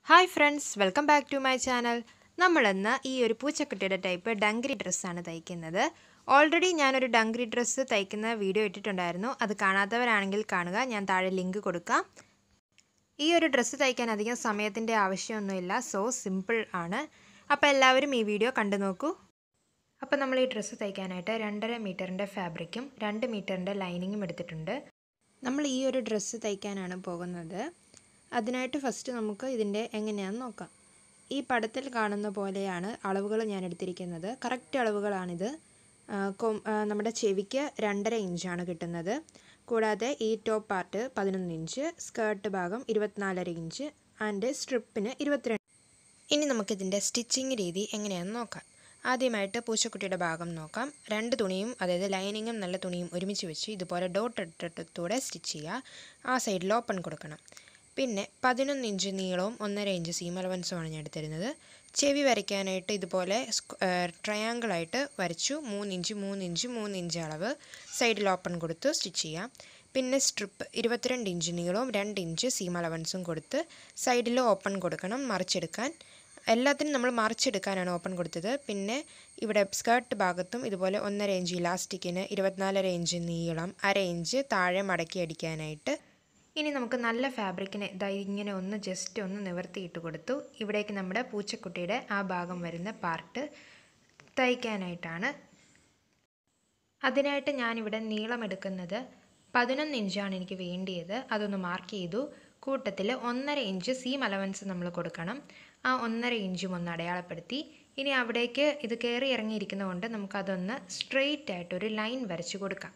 hi friends welcome back to my channel നമ്മളിന്ന് ഈ ഒരു പൂച്ചക്കുട്ടിയുടെ ടൈപ്പ് ഡങ്കരി ഡ്രസ്സാണ് തയ്ക്കുന്നത് ഓൾറെഡി ഞാനൊരു ഡങ്കരി ഡ്രസ്സ് തയ്ക്കുന്ന വീഡിയോ ഇട്ടിട്ടുണ്ടായിരുന്നു അത് കാണാത്തവരാണെങ്കിൽ കാണുക ഞാൻ താഴെ ലിങ്ക് കൊടുക്കാം ഈ ഒരു ഡ്രസ്സ് തയ്ക്കാൻ അധികം സമയത്തിൻ്റെ ആവശ്യമൊന്നുമില്ല സോ സിമ്പിൾ ആണ് അപ്പോൾ എല്ലാവരും ഈ വീഡിയോ കണ്ടു നോക്കൂ അപ്പോൾ നമ്മൾ ഈ ഡ്രസ്സ് തയ്ക്കാനായിട്ട് രണ്ടര മീറ്ററിൻ്റെ ഫാബ്രിക്കും രണ്ട് മീറ്ററിൻ്റെ ലൈനിങ്ങും എടുത്തിട്ടുണ്ട് നമ്മൾ ഈ ഒരു ഡ്രസ്സ് തയ്ക്കാനാണ് പോകുന്നത് അതിനായിട്ട് ഫസ്റ്റ് നമുക്ക് ഇതിൻ്റെ എങ്ങനെയാണെന്ന് നോക്കാം ഈ പടത്തിൽ കാണുന്ന പോലെയാണ് അളവുകൾ ഞാൻ എടുത്തിരിക്കുന്നത് കറക്റ്റ് അളവുകളാണിത് ആ, കൊം- ആ, നമ്മുടെ ചെവിക്ക് രണ്ടര ഇഞ്ചാണ് കിട്ടുന്നത് കൂടാതെ ഈ ടോപ്പ് പാർട്ട് പതിനൊന്ന് ഇഞ്ച് സ്കേർട്ട് ഭാഗം ഇരുപത്തിനാലര ഇഞ്ച് ആൻഡ് സ്ട്രിപ്പിന് ഇരുപത്തിരണ്ട് ഇനി നമുക്കിതിൻ്റെ സ്റ്റിച്ചിങ് രീതി എങ്ങനെയാണെന്ന് നോക്കാം ആദ്യമായിട്ട് പൂച്ചക്കുട്ടിയുടെ ഭാഗം നോക്കാം രണ്ട് തുണിയും അതായത് ലൈനിങ്ങും നല്ല തുണിയും ഒരുമിച്ച് വെച്ച് ഇതുപോലെ ഡോട്ട് ഇട്ടിട്ടൂടെ സ്റ്റിച്ച് ചെയ്യുക ആ സൈഡിൽ ഓപ്പൺ കൊടുക്കണം പിന്നെ പതിനൊന്ന് ഇഞ്ച് നീളവും ഒന്നര ഇഞ്ച് സീം അലവൻസുമാണ് ഞാൻ എടുത്തിരുന്നത് ചെവി വരയ്ക്കാനായിട്ട് ഇതുപോലെ ട്രയാങ്കിളായിട്ട് വരച്ചു മൂന്ന് ഇഞ്ച് മൂന്ന് ഇഞ്ച് മൂന്ന് ഇഞ്ച് അളവ് സൈഡിൽ ഓപ്പൺ കൊടുത്ത് സ്റ്റിച്ച് ചെയ്യാം പിന്നെ സ്ട്രിപ്പ് ഇരുപത്തിരണ്ട് ഇഞ്ച് നീളവും രണ്ട് ഇഞ്ച് സീം അലവൻസും കൊടുത്ത് സൈഡിൽ ഓപ്പൺ കൊടുക്കണം മറിച്ചെടുക്കാൻ എല്ലാത്തിനും നമ്മൾ മറിച്ചെടുക്കാനാണ് ഓപ്പൺ കൊടുത്തത് പിന്നെ ഇവിടെ സ്കേർട്ട് ഭാഗത്തും ഇതുപോലെ ഒന്നര ഇഞ്ച് ഇലാസ്റ്റിക്കിന് ഇരുപത്തിനാലര ഇഞ്ച് നീളം അര ഇഞ്ച് താഴെ മടക്കി അടിക്കാനായിട്ട് ഇനി നമുക്ക് നല്ല ഫാബ്രിക്കിനെ ഇതാ ഇങ്ങനെ ഒന്ന് ജസ്റ്റ് ഒന്ന് നിവർത്തിയിട്ട് കൊടുത്തു ഇവിടേക്ക് നമ്മുടെ പൂച്ചക്കുട്ടിയുടെ ആ ഭാഗം വരുന്ന പാർട്ട് തയ്ക്കാനായിട്ടാണ് അതിനായിട്ട് ഞാനിവിടെ നീളം എടുക്കുന്നത് പതിനൊന്ന് ഇഞ്ചാണ് എനിക്ക് വേണ്ടിയത് അതൊന്ന് മാർക്ക് ചെയ്തു കൂട്ടത്തിൽ ഒന്നര ഇഞ്ച് സീം അലവൻസ് നമ്മൾ കൊടുക്കണം ആ ഒന്നര ഇഞ്ചും ഒന്ന് അടയാളപ്പെടുത്തി ഇനി അവിടേക്ക് ഇത് കയറി ഇറങ്ങിയിരിക്കുന്നതുകൊണ്ട് നമുക്കതൊന്ന് സ്ട്രെയിറ്റ് ആയിട്ട് ഒരു ലൈൻ വരച്ചു കൊടുക്കാം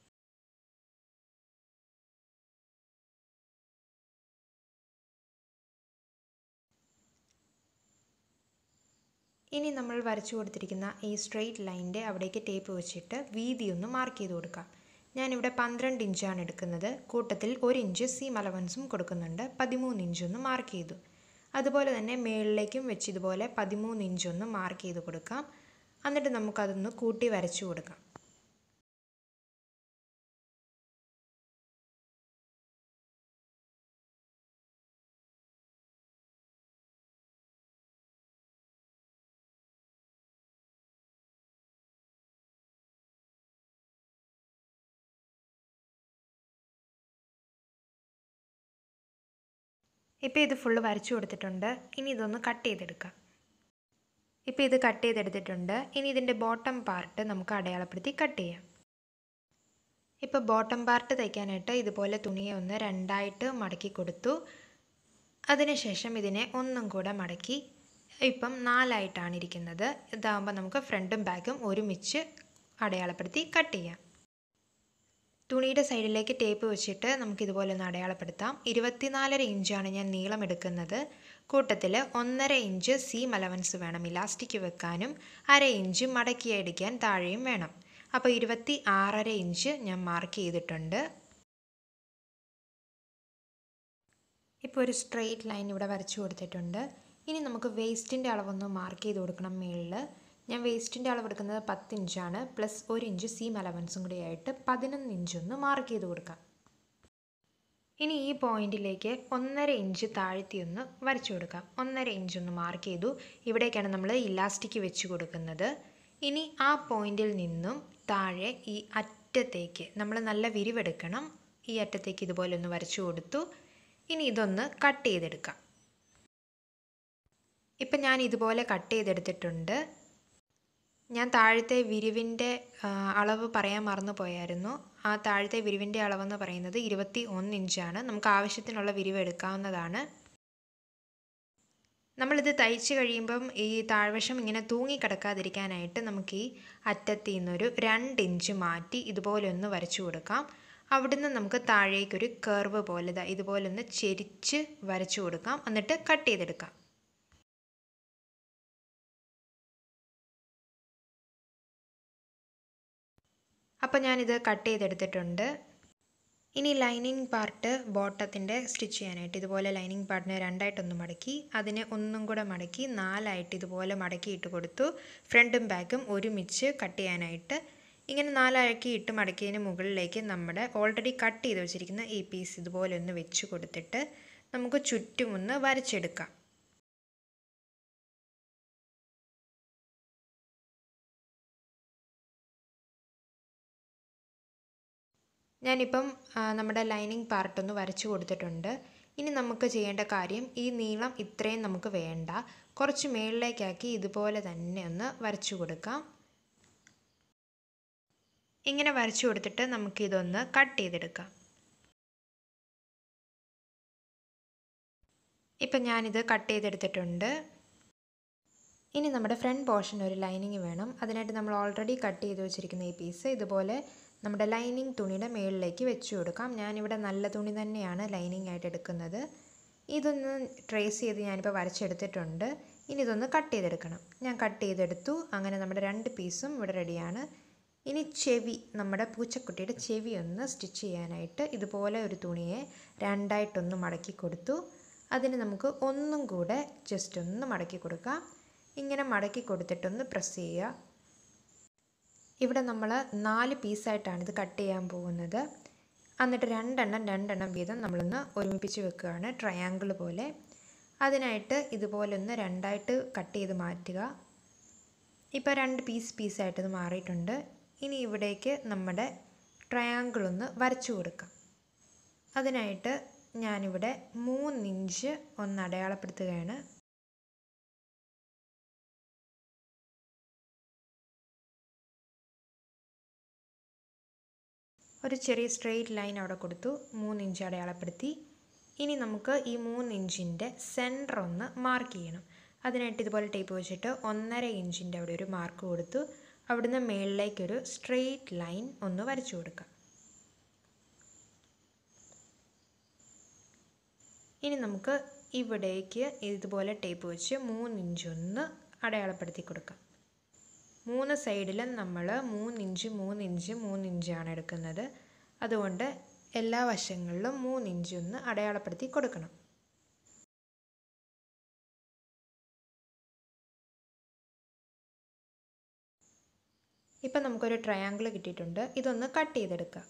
ഇനി നമ്മൾ വരച്ചു കൊടുത്തിരിക്കുന്ന ഈ സ്ട്രെയിറ്റ് ലൈനിൻ്റെ അവിടേക്ക് ടേപ്പ് വെച്ചിട്ട് വീതി ഒന്ന് മാർക്ക് ചെയ്ത് കൊടുക്കാം ഞാനിവിടെ പന്ത്രണ്ട് ഇഞ്ചാണ് എടുക്കുന്നത് കൂട്ടത്തിൽ ഒരു ഇഞ്ച് സീം അലവൻസും കൊടുക്കുന്നുണ്ട് പതിമൂന്ന് ഇഞ്ചൊന്ന് മാർക്ക് ചെയ്തു അതുപോലെ തന്നെ മേളിലേക്കും വെച്ച് ഇതുപോലെ പതിമൂന്ന് ഇഞ്ചൊന്ന് മാർക്ക് ചെയ്ത് കൊടുക്കാം എന്നിട്ട് നമുക്കതൊന്ന് കൂട്ടി വരച്ചു കൊടുക്കാം ഇപ്പോൾ ഇത് ഫുള്ള് വരച്ചു കൊടുത്തിട്ടുണ്ട് ഇനി ഇതൊന്ന് കട്ട് ചെയ്തെടുക്കാം ഇപ്പോൾ ഇത് കട്ട് ചെയ്തെടുത്തിട്ടുണ്ട് ഇനി ഇതിൻ്റെ ബോട്ടം പാർട്ട് നമുക്ക് അടയാളപ്പെടുത്തി കട്ട് ചെയ്യാം ഇപ്പോൾ ബോട്ടം പാർട്ട് തയ്ക്കാനായിട്ട് ഇതുപോലെ തുണിയെ ഒന്ന് രണ്ടായിട്ട് മടക്കി കൊടുത്തു അതിനുശേഷം ഇതിനെ ഒന്നും കൂടെ മടക്കി ഇപ്പം നാലായിട്ടാണ് ഇരിക്കുന്നത് ഇതാകുമ്പോൾ നമുക്ക് ഫ്രണ്ടും ബാക്കും ഒരുമിച്ച് അടയാളപ്പെടുത്തി കട്ട് ചെയ്യാം തുണിയുടെ സൈഡിലേക്ക് ടേപ്പ് വെച്ചിട്ട് നമുക്ക് ഇതുപോലെ ഒന്ന് അടയാളപ്പെടുത്താം ഇരുപത്തിനാലര ഇഞ്ചാണ് ഞാൻ നീളം എടുക്കുന്നത് കൂട്ടത്തിൽ ഒന്നര ഇഞ്ച് സീം അലവൻസ് വേണം ഇലാസ്റ്റിക് വെക്കാനും അര ഇഞ്ച് മടക്കി അടിക്കാൻ താഴെയും വേണം അപ്പോൾ ഇരുപത്തി ആറര ഇഞ്ച് ഞാൻ മാർക്ക് ചെയ്തിട്ടുണ്ട് ഇപ്പോൾ ഒരു സ്ട്രെയിറ്റ് ലൈൻ ഇവിടെ വരച്ചു കൊടുത്തിട്ടുണ്ട് ഇനി നമുക്ക് വേസ്റ്റിൻ്റെ അളവൊന്ന് മാർക്ക് ചെയ്ത് കൊടുക്കണം മുകളിൽ ഞാൻ വേസ്റ്റിൻ്റെ അളവ് എടുക്കുന്നത് പത്ത് ഇഞ്ചാണ് പ്ലസ് ഒരു ഇഞ്ച് സീം അലവൻസും കൂടി ആയിട്ട് പതിനൊന്ന് ഇഞ്ചൊന്ന് മാർക്ക് ചെയ്ത് കൊടുക്കാം ഇനി ഈ പോയിന്റിലേക്ക് ഒന്നര ഇഞ്ച് താഴ്ത്തി ഒന്ന് വരച്ചു കൊടുക്കാം ഒന്നര ഇഞ്ച് ഒന്ന് മാർക്ക് ചെയ്തു ഇവിടേക്കാണ് നമ്മൾ ഇലാസ്റ്റിക് വെച്ച് കൊടുക്കുന്നത് ഇനി ആ പോയിന്റിൽ നിന്നും താഴെ ഈ അറ്റത്തേക്ക് നമ്മൾ നല്ല വിരിവെടുക്കണം ഈ അറ്റത്തേക്ക് ഇതുപോലെ ഒന്ന് വരച്ചു കൊടുത്തു ഇനി ഇതൊന്ന് കട്ട് ചെയ്തെടുക്കാം ഇപ്പം ഞാൻ ഇതുപോലെ കട്ട് ചെയ്തെടുത്തിട്ടുണ്ട് ഞാൻ താഴത്തെ വിരിവിൻ്റെ ആ, അളവ് പറയാൻ മറന്നു പോയായിരുന്നു ആ താഴത്തെ വിരിവിൻ്റെ അളവെന്ന് പറയുന്നത് ഇരുപത്തി ഒന്ന് ഇഞ്ചാണ് നമുക്ക് ആവശ്യത്തിനുള്ള വിരിവ് എടുക്കാവുന്നതാണ് നമ്മളിത് തയ്ച്ച് കഴിയുമ്പം ഈ താഴ്വശം ഇങ്ങനെ തൂങ്ങിക്കിടക്കാതിരിക്കാനായിട്ട് നമുക്ക് ഈ അറ്റത്തിൽ നിന്നൊരു രണ്ട് ഇഞ്ച് മാറ്റി ഇതുപോലെ ഒന്ന് വരച്ചു കൊടുക്കാം അവിടുന്ന് നമുക്ക് താഴേക്കൊരു കർവ് പോലെ ദാ ഇതുപോലെ ഒന്ന് ചെരിച്ച് വരച്ചു കൊടുക്കാം എന്നിട്ട് കട്ട് ചെയ്തെടുക്കാം അപ്പോൾ ഞാനിത് കട്ട് ചെയ്തെടുത്തിട്ടുണ്ട് ഇനി ലൈനിങ് പാർട്ട് ബോട്ടത്തിൻ്റെ സ്റ്റിച്ച് ചെയ്യാനായിട്ട് ഇതുപോലെ ലൈനിങ് പാർട്ടിനെ രണ്ടായിട്ടൊന്ന് മടക്കി അതിനെ ഒന്നും കൂടെ മടക്കി നാലായിട്ട് ഇതുപോലെ മടക്കിയിട്ട് കൊടുത്തു ഫ്രണ്ടും ബാക്കും ഒരുമിച്ച് കട്ട് ചെയ്യാനായിട്ട് ഇങ്ങനെ നാലാക്കി ഇട്ട് മടക്കിയതിന് മുകളിലേക്ക് നമ്മുടെ ഓൾറെഡി കട്ട് ചെയ്ത് വെച്ചിരിക്കുന്ന ഈ പീസ് ഇതുപോലെ ഒന്ന് വെച്ച് കൊടുത്തിട്ട് നമുക്ക് ചുറ്റുമൊന്ന് വരച്ചെടുക്കാം ഞാനിപ്പം നമ്മുടെ ലൈനിങ് പാർട്ടൊന്ന് വരച്ചു കൊടുത്തിട്ടുണ്ട് ഇനി നമുക്ക് ചെയ്യേണ്ട കാര്യം ഈ നീളം ഇത്രയും നമുക്ക് വേണ്ട കുറച്ച് മേളിലേക്കാക്കി ഇതുപോലെ തന്നെ ഒന്ന് വരച്ചു കൊടുക്കാം ഇങ്ങനെ വരച്ചു കൊടുത്തിട്ട് നമുക്കിതൊന്ന് കട്ട് ചെയ്തെടുക്കാം ഇപ്പം ഞാനിത് കട്ട് ചെയ്തെടുത്തിട്ടുണ്ട് ഇനി നമ്മുടെ ഫ്രണ്ട് പോർഷൻ ഒരു ലൈനിങ് വേണം അതിനായിട്ട് നമ്മൾ ഓൾറെഡി കട്ട് ചെയ്ത് വെച്ചിരിക്കുന്ന ഈ പീസ് ഇതുപോലെ നമ്മുടെ ലൈനിങ് തുണിയുടെ മുകളിലേക്ക് വെച്ച് കൊടുക്കാം ഞാനിവിടെ നല്ല തുണി തന്നെയാണ് ലൈനിങ് ആയിട്ട് എടുക്കുന്നത് ഇതൊന്ന് ട്രേസ് ചെയ്ത് ഞാനിപ്പോൾ വരച്ചെടുത്തിട്ടുണ്ട് ഇനി ഇതൊന്ന് കട്ട് ചെയ്തെടുക്കണം ഞാൻ കട്ട് ചെയ്തെടുത്തു അങ്ങനെ നമ്മുടെ രണ്ട് പീസും ഇവിടെ റെഡിയാണ് ഇനി ചെവി നമ്മുടെ പൂച്ചക്കുട്ടിയുടെ ചെവി ഒന്ന് സ്റ്റിച്ച് ചെയ്യാനായിട്ട് ഇതുപോലെ ഒരു തുണിയെ രണ്ടായിട്ടൊന്ന് മടക്കി കൊടുത്തു അതിന് നമുക്ക് ഒന്നും കൂടെ ജസ്റ്റ് ഒന്ന് മടക്കി കൊടുക്കാം ഇങ്ങനെ മടക്കി കൊടുത്തിട്ടൊന്ന് പ്രസ് ചെയ്യുക ഇവിടെ നമ്മൾ നാല് പീസായിട്ടാണ് ഇത് കട്ട് ചെയ്യാൻ പോകുന്നത് എന്നിട്ട് രണ്ടെണ്ണം രണ്ടെണ്ണം വീതം നമ്മളൊന്ന് ഒരുമിപ്പിച്ച് വെക്കുകയാണ് ട്രയാങ്കിൾ പോലെ അതിനായിട്ട് ഇതുപോലെ ഒന്ന് രണ്ടായിട്ട് കട്ട് ചെയ്ത് മാറ്റുക ഇപ്പോൾ രണ്ട് പീസ് പീസായിട്ട് ഇത് മാറിയിട്ടുണ്ട് ഇനി ഇവിടേക്ക് നമ്മുടെ ട്രയാങ്കിൾ ഒന്ന് വരച്ചു കൊടുക്കാം അതിനായിട്ട് ഞാനിവിടെ മൂന്നിഞ്ച് ഒന്ന് അടയാളപ്പെടുത്തുകയാണ് ഒരു ചെറിയ സ്ട്രെയിറ്റ് ലൈൻ അവിടെ കൊടുത്തു മൂന്ന് ഇഞ്ച് അടയാളപ്പെടുത്തി ഇനി നമുക്ക് ഈ മൂന്ന് ഇഞ്ചിൻ്റെ സെൻറ്റർ ഒന്ന് മാർക്ക് ചെയ്യണം അതിനായിട്ട് ഇതുപോലെ ടേപ്പ് വെച്ചിട്ട് ഒന്നര ഇഞ്ചിൻ്റെ അവിടെ ഒരു മാർക്ക് കൊടുത്തു അവിടുന്ന് മേളിലേക്കൊരു സ്ട്രെയിറ്റ് ലൈൻ ഒന്ന് വരച്ചു കൊടുക്കാം ഇനി നമുക്ക് ഇവിടേക്ക് ഇതുപോലെ ടേപ്പ് വെച്ച് മൂന്ന് ഇഞ്ച് ഒന്ന് അടയാളപ്പെടുത്തി കൊടുക്കാം മൂന്ന് സൈഡിലും നമ്മൾ മൂന്നിഞ്ച് മൂന്നിഞ്ച് മൂന്നിഞ്ചാണ് എടുക്കുന്നത് അതുകൊണ്ട് എല്ലാ വശങ്ങളിലും മൂന്നിഞ്ച് ഒന്ന് അടയാളപ്പെടുത്തി കൊടുക്കണം ഇപ്പം നമുക്കൊരു ട്രയാങ്കിൾ കിട്ടിയിട്ടുണ്ട് ഇതൊന്ന് കട്ട് ചെയ്തെടുക്കാം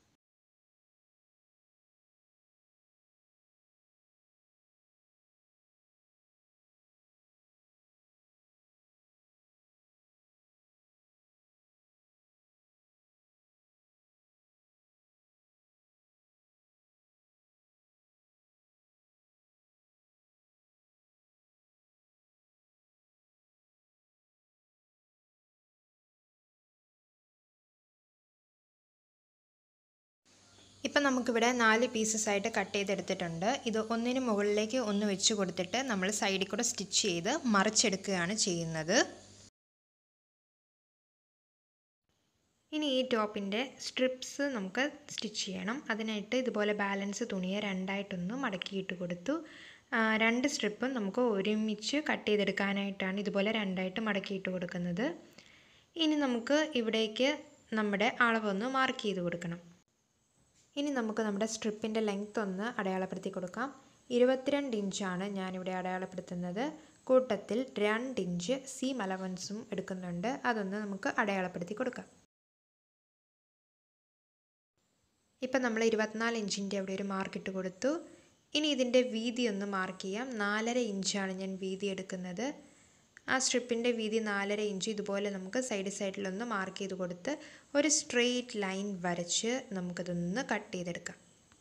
ഇപ്പം നമുക്കിവിടെ നാല് പീസസ് ആയിട്ട് കട്ട് ചെയ്തെടുത്തിട്ടുണ്ട് ഇത് ഒന്നിന് മുകളിലേക്ക് ഒന്ന് വെച്ച് കൊടുത്തിട്ട് നമ്മൾ സൈഡിൽ കൂടെ സ്റ്റിച്ച് ചെയ്ത് മറിച്ചെടുക്കുകയാണ് ചെയ്യുന്നത് ഇനി ഈ ടോപ്പിൻ്റെ സ്ട്രിപ്സ് നമുക്ക് സ്റ്റിച്ച് ചെയ്യണം അതിനായിട്ട് ഇതുപോലെ ബാലൻസ് തുണിയെ രണ്ടായിട്ടൊന്ന് മടക്കിയിട്ട് കൊടുത്തു രണ്ട് സ്ട്രിപ്പും നമുക്ക് ഒരുമിച്ച് കട്ട് ചെയ്തെടുക്കാനായിട്ടാണ് ഇതുപോലെ രണ്ടായിട്ട് മടക്കിയിട്ട് കൊടുക്കുന്നത് ഇനി നമുക്ക് ഇവിടേക്ക് നമ്മുടെ അളവൊന്ന് മാർക്ക് ചെയ്ത് കൊടുക്കണം ഇനി നമുക്ക് നമ്മുടെ സ്ട്രിപ്പിൻ്റെ ലെങ്ത് ഒന്ന് അടയാളപ്പെടുത്തി കൊടുക്കാം ഇരുപത്തിരണ്ട് ഇഞ്ചാണ് ഞാനിവിടെ അടയാളപ്പെടുത്തുന്നത് കൂട്ടത്തിൽ രണ്ട് ഇഞ്ച് സീം അലവൻസും എടുക്കുന്നുണ്ട് അതൊന്ന് നമുക്ക് അടയാളപ്പെടുത്തി കൊടുക്കാം ഇപ്പം നമ്മൾ ഇരുപത്തിനാല് ഇഞ്ചിൻ്റെ അവിടെ ഒരു മാർക്ക് ഇട്ട് കൊടുത്തു ഇനി ഇതിൻ്റെ വീതി ഒന്ന് മാർക്ക് ചെയ്യാം നാലര ഇഞ്ചാണ് ഞാൻ വീതി എടുക്കുന്നത് ആ സ്ട്രിപ്പിൻ്റെ വീതി നാലര ഇഞ്ച് ഇതുപോലെ നമുക്ക് സൈഡ് സൈഡിലൊന്ന് മാർക്ക് ചെയ്ത് കൊടുത്ത് ഒരു സ്ട്രെയിറ്റ് ലൈൻ വരച്ച് നമുക്കതൊന്ന് കട്ട് ചെയ്തെടുക്കാം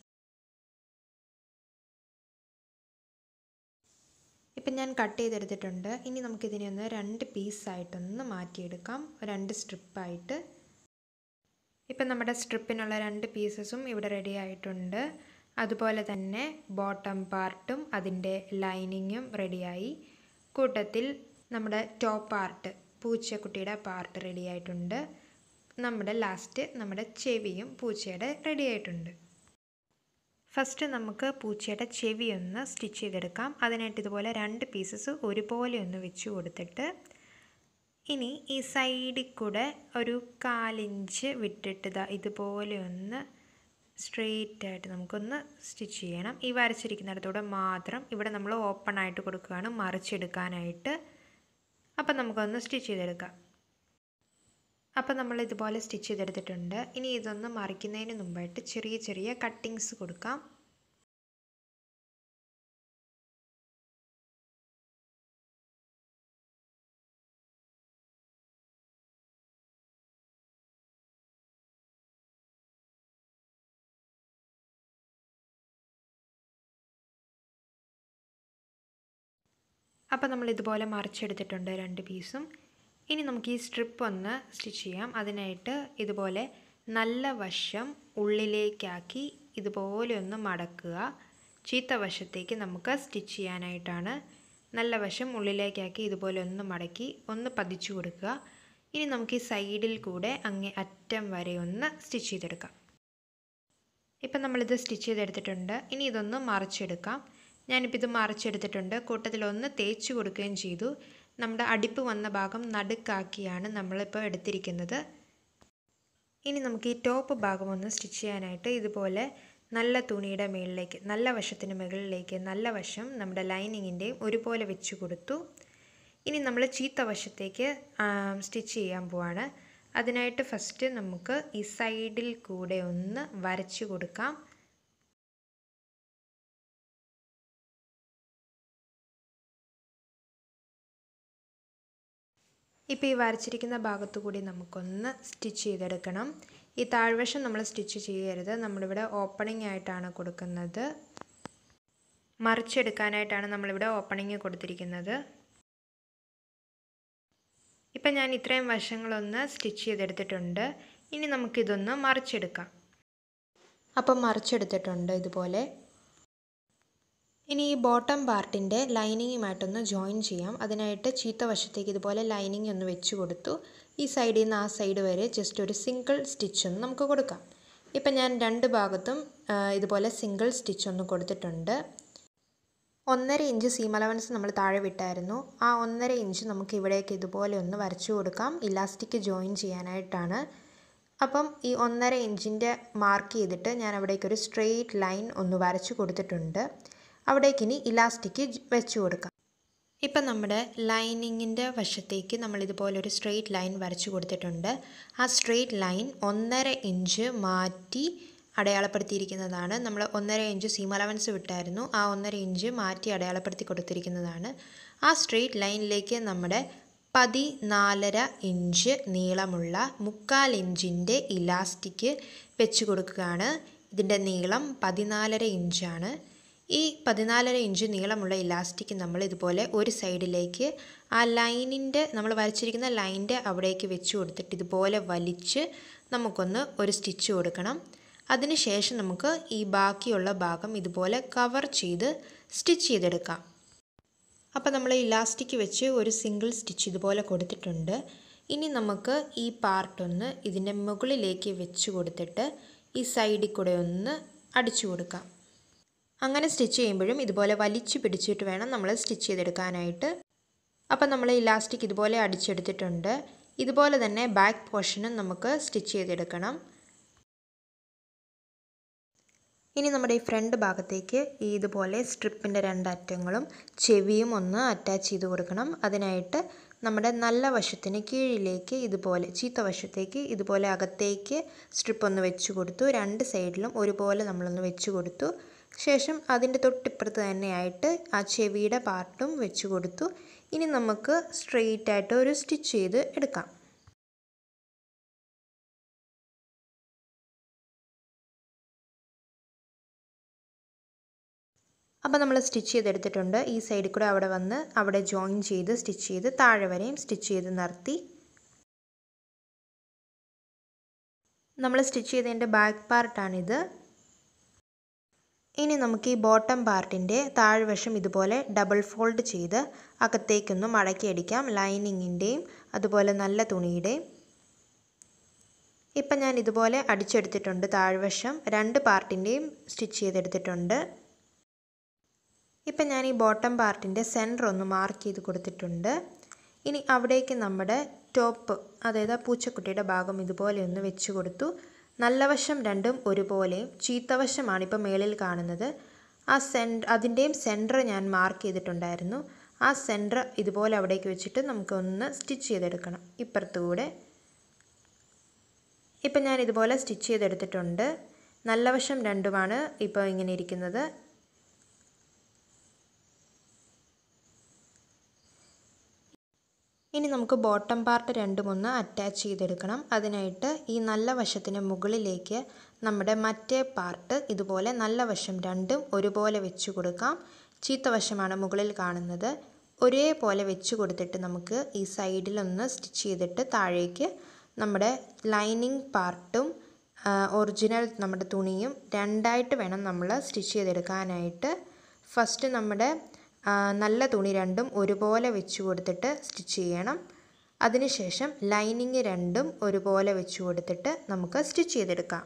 ഇപ്പം ഞാൻ കട്ട് ചെയ്തെടുത്തിട്ടുണ്ട് ഇനി നമുക്കിതിനെ ഒന്ന് രണ്ട് പീസായിട്ടൊന്ന് മാറ്റിയെടുക്കാം രണ്ട് സ്ട്രിപ്പായിട്ട് ഇപ്പം നമ്മുടെ സ്ട്രിപ്പിനുള്ള രണ്ട് പീസസും ഇവിടെ റെഡി ആയിട്ടുണ്ട് അതുപോലെ തന്നെ ബോട്ടം പാർട്ടും അതിൻ്റെ ലൈനിങ്ങും റെഡിയായി കൂട്ടത്തിൽ നമ്മുടെ ടോപ്പ് പാർട്ട് പൂച്ചക്കുട്ടിയുടെ പാർട്ട് റെഡി ആയിട്ടുണ്ട് നമ്മുടെ ലാസ്റ്റ് നമ്മുടെ ചെവിയും പൂച്ചയുടെ റെഡി ആയിട്ടുണ്ട് ഫസ്റ്റ് നമുക്ക് പൂച്ചയുടെ ചെവി ഒന്ന് സ്റ്റിച്ച് ചെയ്തെടുക്കാം അതിനായിട്ട് ഇതുപോലെ രണ്ട് പീസസ് ഒരുപോലെ ഒന്ന് വെച്ച് കൊടുത്തിട്ട് ഇനി ഈ സൈഡിൽ കൂടെ ഒരു കാലിഞ്ച് വിട്ടിട്ട് ഇതാ ഇതുപോലെ ഒന്ന് സ്ട്രെയിറ്റ് ആയിട്ട് നമുക്കൊന്ന് സ്റ്റിച്ച് ചെയ്യണം ഈ വരച്ചിരിക്കുന്നിടത്തൂടെ മാത്രം ഇവിടെ നമ്മൾ ഓപ്പൺ ആയിട്ട് കൊടുക്കുകയാണ് മറിച്ചെടുക്കാനായിട്ട് അപ്പം നമുക്കൊന്ന് സ്റ്റിച്ച് ചെയ്തെടുക്കാം അപ്പം നമ്മൾ ഇതുപോലെ സ്റ്റിച്ച് ചെയ്തെടുത്തിട്ടുണ്ട് ഇനി ഇതൊന്ന് മറിക്കുന്നതിന് മുമ്പായിട്ട് ചെറിയ ചെറിയ കട്ടിങ്സ് കൊടുക്കാം അപ്പോൾ നമ്മൾ ഇതുപോലെ മറിച്ചെടുത്തിട്ടുണ്ട് രണ്ട് പീസും ഇനി നമുക്ക് ഈ സ്ട്രിപ്പ് ഒന്ന് സ്റ്റിച്ച് ചെയ്യാം അതിനായിട്ട് ഇതുപോലെ നല്ല വശം ഉള്ളിലേക്കാക്കി ഇതുപോലെ ഒന്ന് മടക്കുക ചീത്ത വശത്തേക്ക് നമുക്ക് സ്റ്റിച്ച് ചെയ്യാനായിട്ടാണ് നല്ല വശം ഉള്ളിലേക്കാക്കി ഇതുപോലെ ഒന്ന് മടക്കി ഒന്ന് പതിച്ചു കൊടുക്കുക ഇനി നമുക്ക് ഈ സൈഡിൽ കൂടെ അങ്ങേ അറ്റം വരെ ഒന്ന് സ്റ്റിച്ച് ചെയ്തെടുക്കാം ഇപ്പം നമ്മളിത് സ്റ്റിച്ച് ചെയ്തെടുത്തിട്ടുണ്ട് ഇനി ഇതൊന്ന് മറിച്ചെടുക്കാം ഞാനിപ്പോൾ ഇത് മറിച്ചെടുത്തിട്ടുണ്ട് കൂട്ടത്തിൽ ഒന്ന് തേച്ച് കൊടുക്കുകയും ചെയ്തു നമ്മുടെ അടിപ്പ് വന്ന ഭാഗം നടുക്കാക്കിയാണ് നമ്മളിപ്പോൾ എടുത്തിരിക്കുന്നത് ഇനി നമുക്ക് ഈ ടോപ്പ് ഭാഗം ഒന്ന് സ്റ്റിച്ച് ചെയ്യാനായിട്ട് ഇതുപോലെ നല്ല തുണിയുടെ മുകളിലേക്ക് നല്ല വശത്തിന് മുകളിലേക്ക് നല്ല വശം നമ്മുടെ ലൈനിങ്ങിൻ്റെയും ഒരുപോലെ വെച്ച് കൊടുത്തു ഇനി നമ്മൾ ചീത്ത വശത്തേക്ക് സ്റ്റിച്ച് ചെയ്യാൻ പോവാണ് അതിനായിട്ട് ഫസ്റ്റ് നമുക്ക് ഈ സൈഡിൽ കൂടെ ഒന്ന് വരച്ചു കൊടുക്കാം ഇപ്പോൾ ഈ വരച്ചിരിക്കുന്ന ഭാഗത്തു കൂടി നമുക്കൊന്ന് സ്റ്റിച്ച് ചെയ്തെടുക്കണം ഈ താഴ്വശം നമ്മൾ സ്റ്റിച്ച് ചെയ്യരുത് നമ്മളിവിടെ ഓപ്പണിംഗ് ആയിട്ടാണ് കൊടുക്കുന്നത് മറിച്ചെടുക്കാനായിട്ടാണ് നമ്മളിവിടെ ഓപ്പണിംഗ് കൊടുത്തിരിക്കുന്നത് ഇപ്പം ഞാൻ ഇത്രയും വശങ്ങളൊന്ന് സ്റ്റിച്ച് ചെയ്തെടുത്തിട്ടുണ്ട് ഇനി നമുക്കിതൊന്ന് മറിച്ചെടുക്കാം അപ്പം മറിച്ചെടുത്തിട്ടുണ്ട് ഇതുപോലെ ഇനി ഈ ബോട്ടം പാർട്ടിൻ്റെ ലൈനിങ്ങുമായിട്ടൊന്ന് ജോയിൻ ചെയ്യാം അതിനായിട്ട് ചീത്ത വശത്തേക്ക് ഇതുപോലെ ലൈനിങ് ഒന്ന് വെച്ച് കൊടുത്തു ഈ സൈഡിൽ നിന്ന് ആ സൈഡ് വരെ ജസ്റ്റ് ഒരു സിംഗിൾ സ്റ്റിച്ച് ഒന്ന് നമുക്ക് കൊടുക്കാം ഇപ്പം ഞാൻ രണ്ട് ഭാഗത്തും ഇതുപോലെ സിംഗിൾ സ്റ്റിച്ച് ഒന്ന് കൊടുത്തിട്ടുണ്ട് ഒന്നര ഇഞ്ച് സീം അലവൻസ് നമ്മൾ താഴെ വിട്ടായിരുന്നു ആ ഒന്നര ഇഞ്ച് നമുക്ക് ഇവിടേക്ക് ഇതുപോലെ ഒന്ന് വരച്ചു കൊടുക്കാം ഇലാസ്റ്റിക് ജോയിൻ ചെയ്യാനായിട്ടാണ് അപ്പം ഈ ഒന്നര ഇഞ്ചിൻ്റെ മാർക്ക് ചെയ്തിട്ട് ഞാൻ അവിടേക്ക് ഒരു സ്ട്രെയിറ്റ് ലൈൻ ഒന്ന് വരച്ചു കൊടുത്തിട്ടുണ്ട് അവിടേക്ക് ഇനി ഇലാസ്റ്റിക് വെച്ച് കൊടുക്കാം ഇപ്പം നമ്മുടെ ലൈനിങ്ങിൻ്റെ വശത്തേക്ക് നമ്മൾ ഇതുപോലെ ഒരു സ്ട്രെയിറ്റ് ലൈൻ വരച്ചു കൊടുത്തിട്ടുണ്ട് ആ സ്ട്രെയിറ്റ് ലൈൻ ഒന്നര ഇഞ്ച് മാറ്റി അടയാളപ്പെടുത്തിയിരിക്കുന്നതാണ് നമ്മൾ ഒന്നര ഇഞ്ച് സീം അലവൻസ് വിട്ടായിരുന്നു ആ ഒന്നര ഇഞ്ച് മാറ്റി അടയാളപ്പെടുത്തി കൊടുത്തിരിക്കുന്നതാണ് ആ സ്ട്രെയിറ്റ് ലൈനിലേക്ക് നമ്മുടെ പതിനാലര ഇഞ്ച് നീളമുള്ള മുക്കാൽ ഇഞ്ചിൻ്റെ ഇലാസ്റ്റിക് വെച്ച് കൊടുക്കുകയാണ് ഇതിൻ്റെ നീളം പതിനാലര ഇഞ്ചാണ് ഈ പതിനാലര ഇഞ്ച് നീളമുള്ള ഇലാസ്റ്റിക് നമ്മൾ ഇതുപോലെ ഒരു സൈഡിലേക്ക് ആ ലൈനിൻ്റെ നമ്മൾ വരച്ചിരിക്കുന്ന ലൈനിൻ്റെ അവിടേക്ക് വെച്ച് കൊടുത്തിട്ട് ഇതുപോലെ വലിച്ച് നമുക്കൊന്ന് ഒരു സ്റ്റിച്ച് കൊടുക്കണം അതിനുശേഷം നമുക്ക് ഈ ബാക്കിയുള്ള ഭാഗം ഇതുപോലെ കവർ ചെയ്ത് സ്റ്റിച്ച് ചെയ്തെടുക്കാം അപ്പോൾ നമ്മൾ ഇലാസ്റ്റിക് വെച്ച് ഒരു സിംഗിൾ സ്റ്റിച്ച് ഇതുപോലെ കൊടുത്തിട്ടുണ്ട് ഇനി നമുക്ക് ഈ പാർട്ടൊന്ന് ഇതിൻ്റെ മുകളിലേക്ക് വെച്ച് കൊടുത്തിട്ട് ഈ സൈഡിൽ കൂടെ ഒന്ന് അടിച്ചു കൊടുക്കാം അങ്ങനെ സ്റ്റിച്ച് ചെയ്യുമ്പോഴും ഇതുപോലെ വലിച്ചു പിടിച്ചിട്ട് വേണം നമ്മൾ സ്റ്റിച്ച് ചെയ്തെടുക്കാനായിട്ട് അപ്പം നമ്മൾ ഇലാസ്റ്റിക് ഇതുപോലെ അടിച്ചെടുത്തിട്ടുണ്ട് ഇതുപോലെ തന്നെ ബാക്ക് പോർഷനും നമുക്ക് സ്റ്റിച്ച് ചെയ്തെടുക്കണം ഇനി നമ്മുടെ ഈ ഫ്രണ്ട് ഭാഗത്തേക്ക് ഈ ഇതുപോലെ സ്ട്രിപ്പിൻ്റെ രണ്ടറ്റങ്ങളും ചെവിയും ഒന്ന് അറ്റാച്ച് ചെയ്ത് കൊടുക്കണം അതിനായിട്ട് നമ്മുടെ നല്ല വശത്തിന് കീഴിലേക്ക് ഇതുപോലെ ചീത്ത വശത്തേക്ക് ഇതുപോലെ അകത്തേക്ക് സ്ട്രിപ്പ് ഒന്ന് വെച്ച് കൊടുത്തു രണ്ട് സൈഡിലും ഒരുപോലെ നമ്മളൊന്ന് വെച്ച് കൊടുത്തു ശേഷം അതിൻ്റെ തൊട്ടിപ്പുറത്ത് തന്നെയായിട്ട് ആ ചെവിയുടെ പാർട്ടും വെച്ച് കൊടുത്തു ഇനി നമുക്ക് സ്ട്രെയിറ്റ് ആയിട്ട് ഒരു സ്റ്റിച്ച് ചെയ്ത് എടുക്കാം അപ്പോൾ നമ്മൾ സ്റ്റിച്ച് ചെയ്തെടുത്തിട്ടുണ്ട് ഈ സൈഡിൽ കൂടെ അവിടെ വന്ന് അവിടെ ജോയിൻ ചെയ്ത് സ്റ്റിച്ച് ചെയ്ത് താഴെ വരെയും സ്റ്റിച്ച് ചെയ്ത് നിർത്തി നമ്മൾ സ്റ്റിച്ച് ചെയ്തതിൻ്റെ ബാക്ക് പാർട്ടാണിത് ഇനി നമുക്ക് ഈ ബോട്ടം പാർട്ടിൻ്റെ താഴ്വശം ഇതുപോലെ ഡബിൾ ഫോൾഡ് ചെയ്ത് അകത്തേക്കൊന്ന് മടക്കി അടിക്കാം ലൈനിങ്ങിൻ്റെയും അതുപോലെ നല്ല തുണിയുടെയും ഇപ്പം ഞാൻ ഇതുപോലെ അടിച്ചെടുത്തിട്ടുണ്ട് താഴ്വശം രണ്ട് പാർട്ടിൻ്റെയും സ്റ്റിച്ച് ചെയ്തെടുത്തിട്ടുണ്ട് ഇപ്പം ഞാൻ ഈ ബോട്ടം പാർട്ടിൻ്റെ സെൻറ്റർ ഒന്ന് മാർക്ക് ചെയ്ത് കൊടുത്തിട്ടുണ്ട് ഇനി അവിടേക്ക് നമ്മുടെ ടോപ്പ് അതായത് ആ പൂച്ചക്കുട്ടിയുടെ ഭാഗം ഇതുപോലെ ഒന്ന് വെച്ച് കൊടുത്തു നല്ല വശം രണ്ടും ഒരുപോലെയും ചീത്തവശമാണ് ഇപ്പോൾ മേളിൽ കാണുന്നത് ആ സെൻറ്റർ അതിൻ്റെയും സെൻറ്റർ ഞാൻ മാർക്ക് ചെയ്തിട്ടുണ്ടായിരുന്നു ആ സെൻറ്റർ ഇതുപോലെ അവിടേക്ക് വെച്ചിട്ട് നമുക്കൊന്ന് സ്റ്റിച്ച് ചെയ്തെടുക്കണം ഇപ്പുറത്തുകൂടെ ഇപ്പം ഞാൻ ഇതുപോലെ സ്റ്റിച്ച് ചെയ്തെടുത്തിട്ടുണ്ട് നല്ല വശം രണ്ടുമാണ് ഇപ്പോൾ ഇങ്ങനെ ഇരിക്കുന്നത് ഇനി നമുക്ക് ബോട്ടം പാർട്ട് രണ്ടും ഒന്ന് അറ്റാച്ച് ചെയ്തെടുക്കണം അതിനായിട്ട് ഈ നല്ല വശത്തിന് മുകളിലേക്ക് നമ്മുടെ മറ്റേ പാർട്ട് ഇതുപോലെ നല്ല വശം രണ്ടും ഒരുപോലെ വെച്ച് കൊടുക്കാം ചീത്ത വശമാണ് മുകളിൽ കാണുന്നത് ഒരേപോലെ വെച്ച് കൊടുത്തിട്ട് നമുക്ക് ഈ സൈഡിലൊന്ന് സ്റ്റിച്ച് ചെയ്തിട്ട് താഴേക്ക് നമ്മുടെ ലൈനിങ് പാർട്ടും ഒറിജിനൽ നമ്മുടെ തുണിയും രണ്ടായിട്ട് വേണം നമ്മൾ സ്റ്റിച്ച് ചെയ്തെടുക്കാനായിട്ട് ഫസ്റ്റ് നമ്മുടെ നല്ല തുണി രണ്ടും ഒരുപോലെ വെച്ച് കൊടുത്തിട്ട് സ്റ്റിച്ച് ചെയ്യണം അതിനുശേഷം ലൈനിങ് രണ്ടും ഒരുപോലെ വെച്ച് കൊടുത്തിട്ട് നമുക്ക് സ്റ്റിച്ച് ചെയ്തെടുക്കാം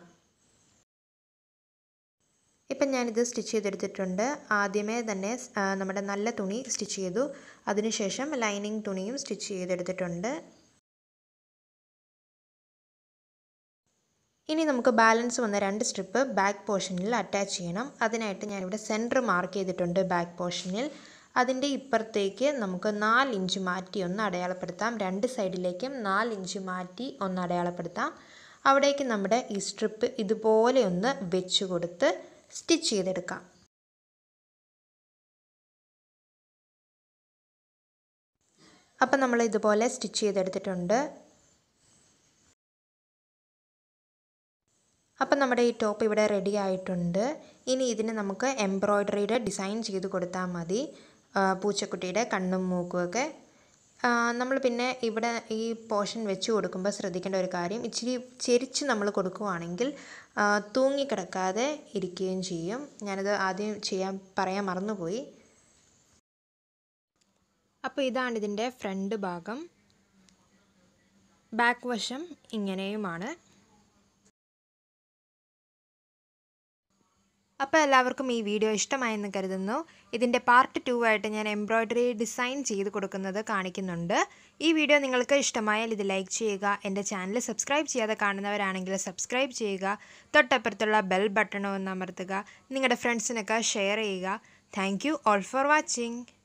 ഇപ്പം ഞാനിത് സ്റ്റിച്ച് ചെയ്തെടുത്തിട്ടുണ്ട് ആദ്യമേ തന്നെ നമ്മുടെ നല്ല തുണി സ്റ്റിച്ച് ചെയ്തു അതിനുശേഷം ലൈനിങ് തുണിയും സ്റ്റിച്ച് ചെയ്തെടുത്തിട്ടുണ്ട് ഇനി നമുക്ക് ബാലൻസ് വന്ന രണ്ട് സ്ട്രിപ്പ് ബാക്ക് പോർഷനിൽ അറ്റാച്ച് ചെയ്യണം അതിനായിട്ട് ഞാനിവിടെ സെൻറ്റർ മാർക്ക് ചെയ്തിട്ടുണ്ട് ബാക്ക് പോർഷനിൽ അതിൻ്റെ ഇപ്പുറത്തേക്ക് നമുക്ക് നാല് ഇഞ്ച് മാറ്റി ഒന്ന് അടയാളപ്പെടുത്താം രണ്ട് സൈഡിലേക്കും നാല് ഇഞ്ച് മാറ്റി ഒന്ന് അടയാളപ്പെടുത്താം അവിടേക്ക് നമ്മുടെ ഈ സ്ട്രിപ്പ് ഇതുപോലെ ഒന്ന് വെച്ച് കൊടുത്ത് സ്റ്റിച്ച് ചെയ്തെടുക്കാം അപ്പം നമ്മൾ ഇതുപോലെ സ്റ്റിച്ച് ചെയ്തെടുത്തിട്ടുണ്ട് അപ്പം നമ്മുടെ ഈ ടോപ്പ് ഇവിടെ റെഡി ആയിട്ടുണ്ട് ഇനി ഇതിന് നമുക്ക് എംബ്രോയ്ഡറിയുടെ ഡിസൈൻ ചെയ്ത് കൊടുത്താൽ മതി പൂച്ചക്കുട്ടിയുടെ കണ്ണും മൂക്കുമൊക്കെ നമ്മൾ പിന്നെ ഇവിടെ ഈ പോർഷൻ വെച്ച് കൊടുക്കുമ്പോൾ ശ്രദ്ധിക്കേണ്ട ഒരു കാര്യം ഇച്ചിരി ചെരിച്ച് നമ്മൾ കൊടുക്കുകയാണെങ്കിൽ തൂങ്ങിക്കിടക്കാതെ ഇരിക്കുകയും ചെയ്യും ഞാനത് ആദ്യം ചെയ്യാൻ പറയാൻ മറന്നുപോയി അപ്പോൾ ഇതാണ് ഇതിൻ്റെ ഫ്രണ്ട് ഭാഗം ബാക്ക് വശം ഇങ്ങനെയുമാണ് അപ്പോൾ എല്ലാവർക്കും ഈ വീഡിയോ ഇഷ്ടമായെന്ന് കരുതുന്നു ഇതിൻ്റെ പാർട്ട് ടു ആയിട്ട് ഞാൻ എംബ്രോയ്ഡറി ഡിസൈൻ ചെയ്ത് കൊടുക്കുന്നത് കാണിക്കുന്നുണ്ട് ഈ വീഡിയോ നിങ്ങൾക്ക് ഇഷ്ടമായാൽ ഇത് ലൈക്ക് ചെയ്യുക എൻ്റെ ചാനൽ സബ്സ്ക്രൈബ് ചെയ്യാതെ കാണുന്നവരാണെങ്കിൽ സബ്സ്ക്രൈബ് ചെയ്യുക തൊട്ടപ്പുറത്തുള്ള ബെൽ ബട്ടണോ ഒന്ന് അമർത്തുക നിങ്ങളുടെ ഫ്രണ്ട്സിനൊക്കെ ഷെയർ ചെയ്യുക thank you all for watching